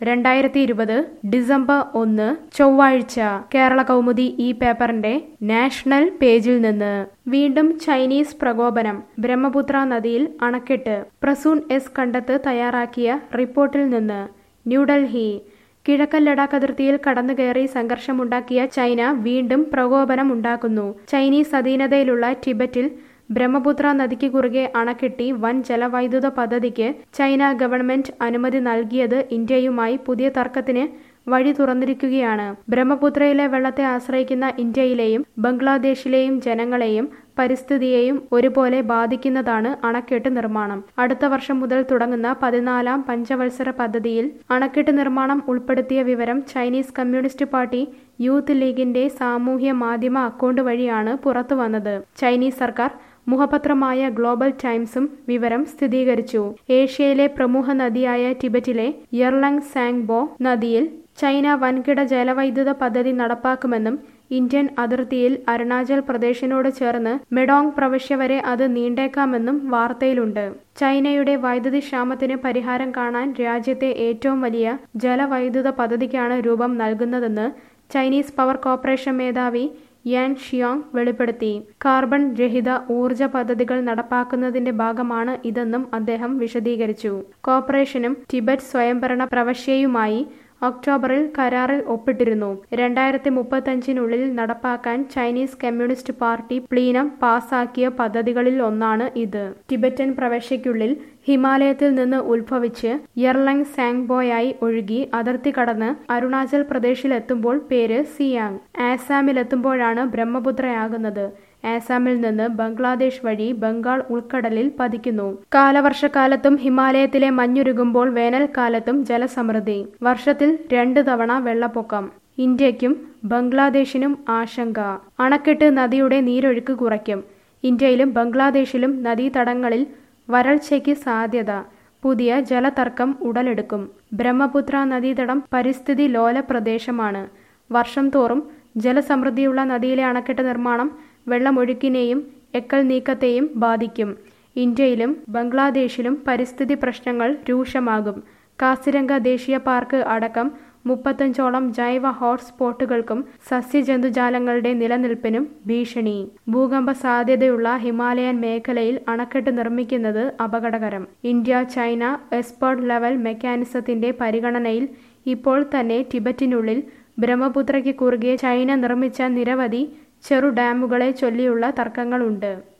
രണ്ടായിരത്തി ഇരുപത് ഡിസംബർ ഒന്ന് ചൊവ്വാഴ്ച കേരള കൗമുദി ഈ പേപ്പറിന്റെ നാഷണൽ പേജിൽ നിന്ന് വീണ്ടും ചൈനീസ് പ്രകോപനം ബ്രഹ്മപുത്ര നദിയിൽ അണക്കെട്ട് പ്രസൂൺ എസ് കണ്ടത്ത് തയ്യാറാക്കിയ റിപ്പോർട്ടിൽ നിന്ന് ന്യൂഡൽഹി കിഴക്കൻ ലഡാക്ക് അതിർത്തിയിൽ കടന്നുകയറി സംഘർഷമുണ്ടാക്കിയ ചൈന വീണ്ടും പ്രകോപനം ഉണ്ടാക്കുന്നു ചൈനീസ് അധീനതയിലുള്ള ടിബറ്റിൽ ബ്രഹ്മപുത്ര നദിക്ക് കുറുകെ അണക്കെട്ടി വൻ ജലവൈദ്യുത പദ്ധതിക്ക് ചൈന ഗവൺമെന്റ് അനുമതി നൽകിയത് ഇന്ത്യയുമായി പുതിയ തർക്കത്തിന് വഴി തുറന്നിരിക്കുകയാണ് ബ്രഹ്മപുത്രയിലെ വെള്ളത്തെ ആശ്രയിക്കുന്ന ഇന്ത്യയിലെയും ബംഗ്ലാദേശിലെയും ജനങ്ങളെയും പരിസ്ഥിതിയെയും ഒരുപോലെ ബാധിക്കുന്നതാണ് അണക്കെട്ട് നിർമ്മാണം അടുത്ത വർഷം മുതൽ തുടങ്ങുന്ന പതിനാലാം പഞ്ചവത്സര പദ്ധതിയിൽ അണക്കെട്ട് നിർമ്മാണം ഉൾപ്പെടുത്തിയ വിവരം ചൈനീസ് കമ്മ്യൂണിസ്റ്റ് പാർട്ടി യൂത്ത് ലീഗിന്റെ സാമൂഹ്യ മാധ്യമ അക്കൗണ്ട് വഴിയാണ് പുറത്തുവന്നത് ചൈനീസ് സർക്കാർ മുഖപത്രമായ ഗ്ലോബൽ ടൈംസും വിവരം സ്ഥിരീകരിച്ചു ഏഷ്യയിലെ പ്രമുഖ നദിയായ ടിബറ്റിലെ യർലങ് സാങ്ബോ നദിയിൽ ചൈന വൻകിട ജലവൈദ്യുത പദ്ധതി നടപ്പാക്കുമെന്നും ഇന്ത്യൻ അതിർത്തിയിൽ അരുണാചൽ പ്രദേശിനോട് ചേർന്ന് മെഡോങ് പ്രവിശ്യ വരെ അത് നീണ്ടേക്കാമെന്നും വാർത്തയിലുണ്ട് ചൈനയുടെ വൈദ്യുതി ക്ഷാമത്തിന് പരിഹാരം കാണാൻ രാജ്യത്തെ ഏറ്റവും വലിയ ജലവൈദ്യുത പദ്ധതിക്കാണ് രൂപം നൽകുന്നതെന്ന് ചൈനീസ് പവർ കോർപ്പറേഷൻ മേധാവി യാൻ ഷിയോങ് വെളിപ്പെടുത്തി കാർബൺ രഹിത ഊർജ പദ്ധതികൾ നടപ്പാക്കുന്നതിന്റെ ഭാഗമാണ് ഇതെന്നും അദ്ദേഹം വിശദീകരിച്ചു കോർപ്പറേഷനും ടിബറ്റ് സ്വയംഭരണ പ്രവശ്യയുമായി ഒക്ടോബറിൽ കരാറിൽ ഒപ്പിട്ടിരുന്നു രണ്ടായിരത്തി മുപ്പത്തഞ്ചിനുള്ളിൽ നടപ്പാക്കാൻ ചൈനീസ് കമ്മ്യൂണിസ്റ്റ് പാർട്ടി പ്ലീനം പാസാക്കിയ പദ്ധതികളിൽ ഒന്നാണ് ഇത് ടിബറ്റൻ പ്രവശ്യയ്ക്കുള്ളിൽ ഹിമാലയത്തിൽ നിന്ന് ഉത്ഭവിച്ച് യർലങ് സാങ്ബോയായി ഒഴുകി അതിർത്തി കടന്ന് അരുണാചൽ പ്രദേശിലെത്തുമ്പോൾ പേര് സിയാങ് ആസാമിലെത്തുമ്പോഴാണ് ബ്രഹ്മപുത്രയാകുന്നത് ആസാമിൽ നിന്ന് ബംഗ്ലാദേശ് വഴി ബംഗാൾ ഉൾക്കടലിൽ പതിക്കുന്നു കാലവർഷക്കാലത്തും ഹിമാലയത്തിലെ മഞ്ഞുരുകുമ്പോൾ വേനൽക്കാലത്തും ജലസമൃദ്ധി വർഷത്തിൽ രണ്ടു തവണ വെള്ളപ്പൊക്കം ഇന്ത്യയ്ക്കും ബംഗ്ലാദേശിനും ആശങ്ക അണക്കെട്ട് നദിയുടെ നീരൊഴുക്ക് കുറയ്ക്കും ഇന്ത്യയിലും ബംഗ്ലാദേശിലും നദീതടങ്ങളിൽ വരൾച്ചയ്ക്ക് സാധ്യത പുതിയ ജലതർക്കം ഉടലെടുക്കും ബ്രഹ്മപുത്ര നദീതടം പരിസ്ഥിതി ലോല പ്രദേശമാണ് വർഷം തോറും ജലസമൃദ്ധിയുള്ള നദിയിലെ അണക്കെട്ട് നിർമ്മാണം വെള്ളമൊഴുക്കിനെയും എക്കൽ നീക്കത്തെയും ബാധിക്കും ഇന്ത്യയിലും ബംഗ്ലാദേശിലും പരിസ്ഥിതി പ്രശ്നങ്ങൾ രൂക്ഷമാകും കാസിരംഗ ദേശീയ പാർക്ക് അടക്കം മുപ്പത്തഞ്ചോളം ജൈവ ഹോട്ട്സ്പോട്ടുകൾക്കും സസ്യജന്തുജാലങ്ങളുടെ നിലനിൽപ്പിനും ഭീഷണി ഭൂകമ്പ സാധ്യതയുള്ള ഹിമാലയൻ മേഖലയിൽ അണക്കെട്ട് നിർമ്മിക്കുന്നത് അപകടകരം ഇന്ത്യ ചൈന എക്സ്പേർട്ട് ലെവൽ മെക്കാനിസത്തിന്റെ പരിഗണനയിൽ ഇപ്പോൾ തന്നെ ടിബറ്റിനുള്ളിൽ ബ്രഹ്മപുത്രയ്ക്ക് കുറുകെ ചൈന നിർമ്മിച്ച നിരവധി ചെറു ഡാമുകളെ ചൊല്ലിയുള്ള തർക്കങ്ങളുണ്ട്